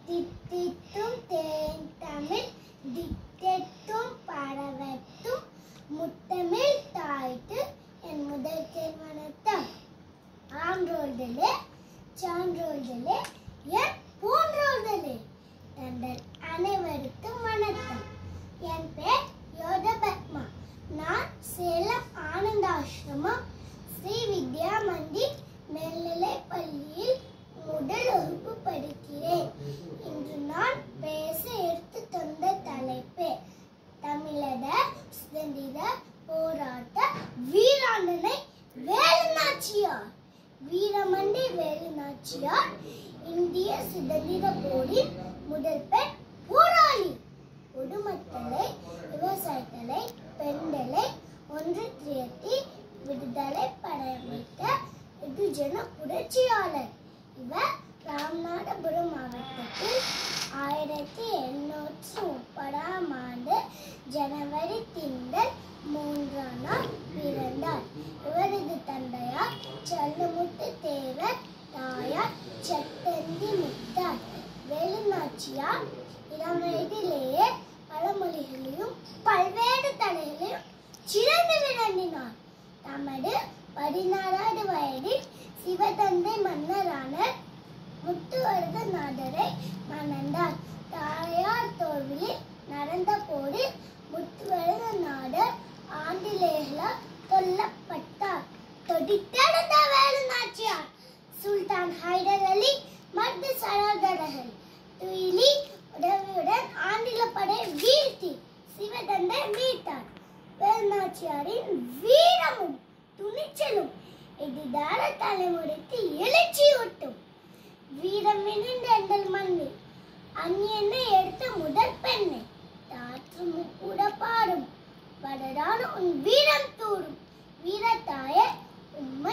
தித்தித்தும் தேன் தமிழ் தித்தெட்டும் பரவட்டும் முத்தமிழ் தாய்த்து என் முதல் வணக்கம் ஆன்றோர்களே சான்றோர்களே என் போன்றோர்களே தங்கள் அனைவருக்கும் வணக்கம் என் பேர் யோகபத்மா நான் சேலம் ஆனந்தாசிரமம் ஸ்ரீ வித்யா மந்திர் மேல்நிலைப் பள்ளியில் முதல் வகுப்பு படிக்கிறேன் இன்று நான் பேச எடுத்து தந்த தலைப்பு தமிழக சுதந்திர போராட்ட வீராங்கனை வேலுநாச்சியார் வீரமண்டி வேலுநாச்சியார் இந்திய சுதந்திர போரின் முதல் பெண் போராளி பொதுமக்களை விவசாயிகளை பெண்களை ஒன்று திரட்டி விடுதலை படையமைத்த வெகுஜன புரட்சியாளர் இவர் ராமநாதபுரம் மாவட்டத்தில் ஆயிரத்தி எண்ணூற்றி முப்பதாம் ஆண்டு ஜனவரி திங்கள் மூன்றாம் நாள் பிறந்தார் இவரது தந்தையார் செல்லமுத்து தேவர் தாயார் செட்டந்தி முத்தார் வேலுநாச்சியார் இளம் வயதிலேயே பல மொழிகளையும் பல்வேறு தடைகளையும் சிறந்து விளங்கினார் தமது பதினாறாவது வயதில் சிவதந்தை மன்னரான முத்துவரதநாதரை மணந்தார் தாயார் தோல்வியில் நடந்த போரில் முத்துவரதநாதர் ஆங்கிலேயர்களால் கொல்லப்பட்டார் தொடித்தெடுத்த வேலுநாச்சியார் சுல்தான் ஹைதர் அலி மற்ற சகோதரர்கள் துயிலி உதவியுடன் ஆங்கில படை வீழ்த்தி சிவதந்தை மீட்டார் வேலுநாச்சியாரின் வீரமும் துணிச்சலும் எதிர்கால தலைமுறைக்கு எழுச்சியூட்டும் வீரம் மிகுந்த எங்கள் மண்ணில் அந்நியனை எடுத்த முதல் பெண்ணை தாற்றும் கூட பாடும் வளரான உன் வீரம் தூரும் வீரத்தாய உம்மை